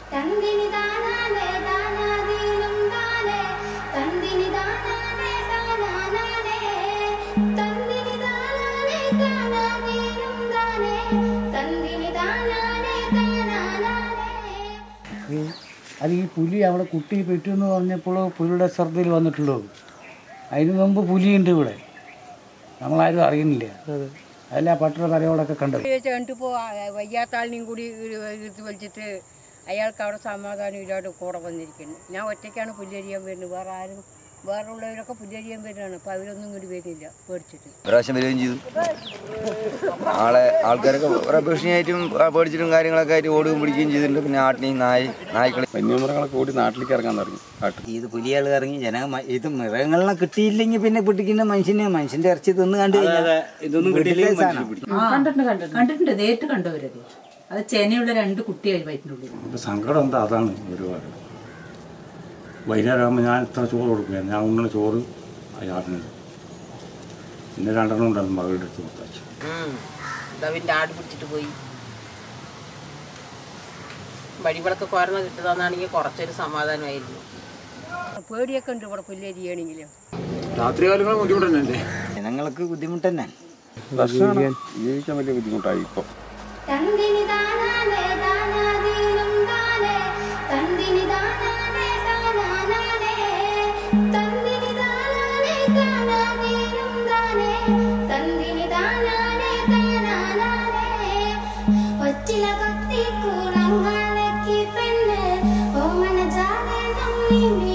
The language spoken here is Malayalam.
തന്തിനി താനാനേ താനാദീനും താനേ തന്തിനി താനാനേ താനാനാനേ തന്തിനി താനാനേ താനാദീനും താനേ തന്തിനി താനാനേ താനാനാനേ ഈ അത് ഈ പുലി അവിടെ കുട്ടി പെറ്റു എന്ന് പറഞ്ഞപ്പോൾ പുലിയുടെ ശ്രദ്ധയിൽ വന്നിട്ടുള്ളൂ അതിന് മുമ്പ് പുലിയുണ്ട് ഇവിടെ നമ്മളാരും അറിയുന്നില്ല അതല്ല പട്ടണ കരയോടൊക്കെ കണ്ടത് കണ്ടിപ്പോൾ വയ്യാത്ത ആളിനെയും കൂടി എടുത്ത് വലിച്ചിട്ട് അയാൾക്ക് അവിടെ സമാധാനം ഇല്ലാണ്ട് കൂടെ വന്നിരിക്കുന്നു ഞാൻ ഒറ്റയ്ക്കാണ് പുല്ലരിയാൻ വരുന്നത് വേറെ ആരും വേറെ ഉള്ളവരൊക്കെ പുല്ലരിയാൻ വരുന്നതാണ് അപ്പോൾ അവരൊന്നും കൂടി വരുന്നില്ല പേടിച്ചിട്ട് പ്രാവശ്യം വരികയും ചെയ്തു ആളെ ആൾക്കാരൊക്കെ കുറെ ഭീഷണിയായിട്ടും ആ, പേടിച്ചിട്ടും കാര്യങ്ങളൊക്കെ ആയിട്ട് ഓടുകയും പിടിക്കുകയും ചെയ്തിട്ടുണ്ട് പിന്നെ ആട്ടിനെയും നായി നായ്ക്കളെ വന്യമൃഗങ്ങളൊക്കെ കൂടി നാട്ടിലേക്ക് ഇറങ്ങാൻ തുടങ്ങി കാട്ടിൽ ഇത് പുലികൾ ഇറങ്ങി ജന ഇത് മൃഗങ്ങളെ കിട്ടിയില്ലെങ്കിൽ പിന്നെ പിടിക്കുന്ന മനുഷ്യന് മനുഷ്യന്റെ ഇറച്ചി തിന്ന് കണ്ടു ഇതൊന്നും കിട്ടിയില്ലെങ്കിൽ മനുഷ്യനെ പിടിക്കും. കണ്ടിട്ടുണ്ട് കണ്ടിട്ടുണ്ട് കണ്ടിട്ടുണ്ട് നേരിട്ട് കണ്ടവരത് അത് ചെനയുള്ള രണ്ട് കുട്ടിയായി വയറ്റിനുള്ളിൽ ഇപ്പം സങ്കടം എന്താ അതാണ് ഒരുപാട് വൈകുന്നേരം ആകുമ്പോൾ ഞാൻ ഇത്ര ചോറ് കൊടുക്കുക ഞാൻ ഉണ്ണുന്ന ചോറ് അയാളിന് പിന്നെ രണ്ടെണ്ണം ഉണ്ടായിരുന്നു മകളുടെ അടുത്ത് കൊടുത്തയച്ചു അവൻ്റെ ആട് പിടിച്ചിട്ട് പോയി വഴിവിളക്ക് കോരന്ന് കിട്ടുന്നതാണെങ്കിൽ കുറച്ചൊരു സമാധാനമായിരുന്നു പേടിയൊക്കെ ഉണ്ട് ഇവിടെ പുല്ലരിയാണെങ്കിലും രാത്രി കാലങ്ങളും ബുദ്ധിമുട്ട് തന്നെ ജനങ്ങൾക്ക് ബുദ്ധിമുട്ട് തന്നെ ഭക്ഷണം ജീവിക്കാൻ വലിയ ബുദ്ധിമുട്ടായി ഇപ്പോൾ തന്തിനി താനാനേ താനാദീനും താനേ തന്തിനി താനാനേ താനാനാനേ തന്തിനി താനാനേ താനാദീനും താനേ തന്തിനി താനാനേ താനാനാനേ ഒറ്റില കത്തി കൂടങ്ങാലക്കി പെണ്ണ് ഓമന ജാതേ നമ്മി